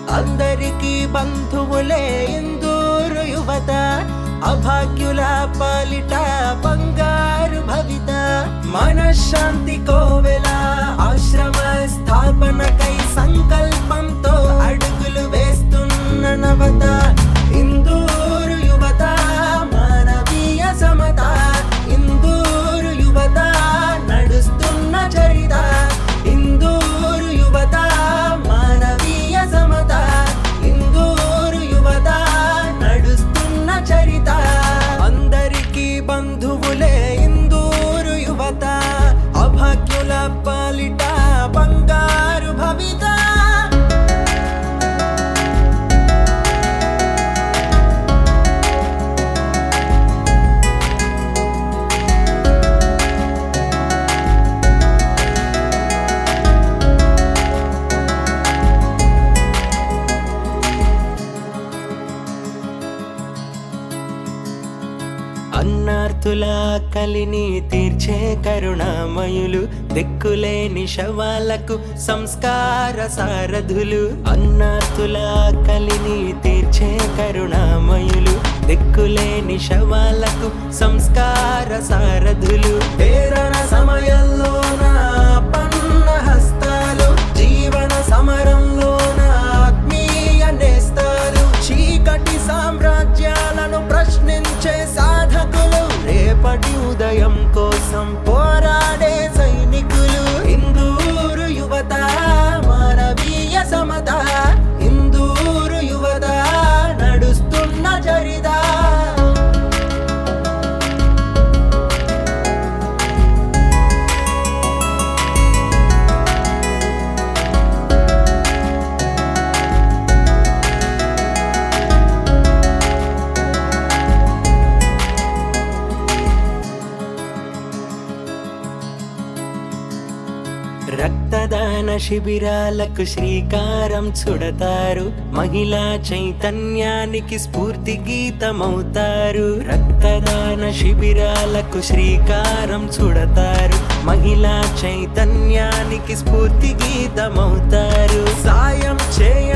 అందరికీ బంధువులే ఇందూరు యువత అభాగ్యుల పాలిట బంగారు భవిత మనశ్శాంతి కోవెల ఆశ్రమ స్థాపనకై సంకల్పంతో అడుగులు వేస్తున్న నవత ఇందూరు యువత మానవీయ సమత ఇందూరు యువత నడుస్తున్న చరిత ఇందూరు యువత మానవీయ సమత ఇందూరు యువత నడుస్తున్న చరిత అందరికీ బంధువులే ఇందూరు యువత అభాగ్యుల పాలిట బంగారు భవిత అన్నార్తుల కలిని తీర్చే కరుణామయులు దిక్కులేని శవాలకు సంస్కార సారథులు అన్నార్తుల కలిని తీర్చే కరుణామయులు దిక్కులేని శవాలకు సంస్కార సారథులు పేరణ సమయంలోన పన్న హస్తాలు జీవన సమరంలోన ఆత్మీయ నేస్తాలు చీకటి సామ్రాజ్యాలను ప్రశ్నించే సాధకులు రేపటి ఉదయం కోసం పోరాడే సైనికులు ఇందూరు యువత మానవీయ సమత ఇందూరు యువత నడుస్తున్న చరిత రక్తదాన శిబిరాలకు శ్రీకారం చుడతారు మహిళా చైతన్యానికి స్ఫూర్తి గీతమవుతారు రక్తదాన శిబిరాలకు శ్రీకారం చుడతారు మహిళా చైతన్యానికి స్ఫూర్తి గీతమవుతారు సాయం చేయ